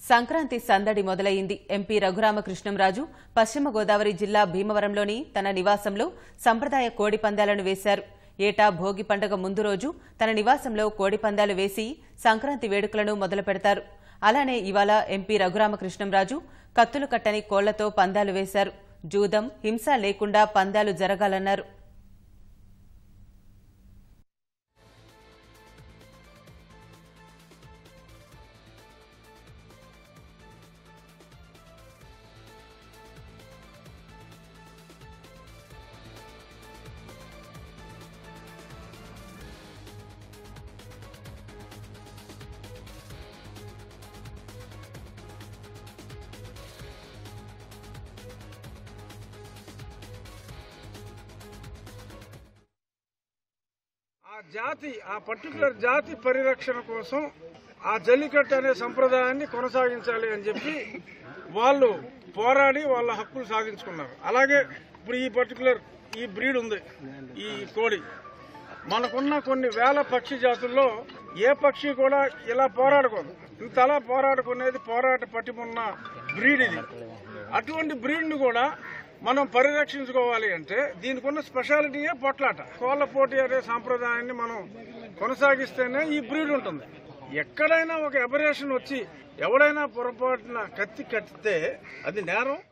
సంక్రాంతి సందడి మొదలైంది ఎంపీ రఘురామకృష్ణంరాజు పశ్చిమ గోదావరి జిల్లా భీమవరంలోని తన నివాసంలో సంప్రదాయ కోడి పందాలను వేశారు ఏటా భోగి పండగ ముందు రోజు తన నివాసంలో కోడి పందాలు వేసి సంక్రాంతి వేడుకలను మొదలు పెడతారు అలానే ఇవాళ ఎంపీ రఘురామకృష్ణంరాజు కత్తులు కట్టని కోళ్లతో పందాలు వేశారు జూదం హింస లేకుండా పందాలు జరగాలన్నారు ఆ జాతి ఆ పర్టికులర్ జాతి పరిరక్షణ కోసం ఆ జల్లికట్టు అనే సంప్రదాయాన్ని కొనసాగించాలి అని చెప్పి వాళ్ళు పోరాడి వాళ్ళ హక్కులు సాధించుకున్నారు అలాగే ఇప్పుడు ఈ పర్టికులర్ ఈ బ్రీడ్ ఉంది ఈ కోడి మనకున్న కొన్ని వేల పక్షి జాతుల్లో ఏ పక్షి కూడా ఇలా పోరాడుకోదు ఇంతలా పోరాడుకునేది పోరాట పటిమున్న బ్రీడ్ ఇది అటువంటి బ్రీడ్ని కూడా మనం పరిరక్షించుకోవాలి అంటే దీనికి ఉన్న స్పెషాలిటీయే పొట్లాట కోళ్ల పోటీ అనే సాంప్రదాయాన్ని మనం కొనసాగిస్తేనే ఈ బ్రీడ్ ఉంటుంది ఎక్కడైనా ఒక ఎబరేషన్ వచ్చి ఎవడైనా పొరపాటున కత్తి కట్టితే అది నేరం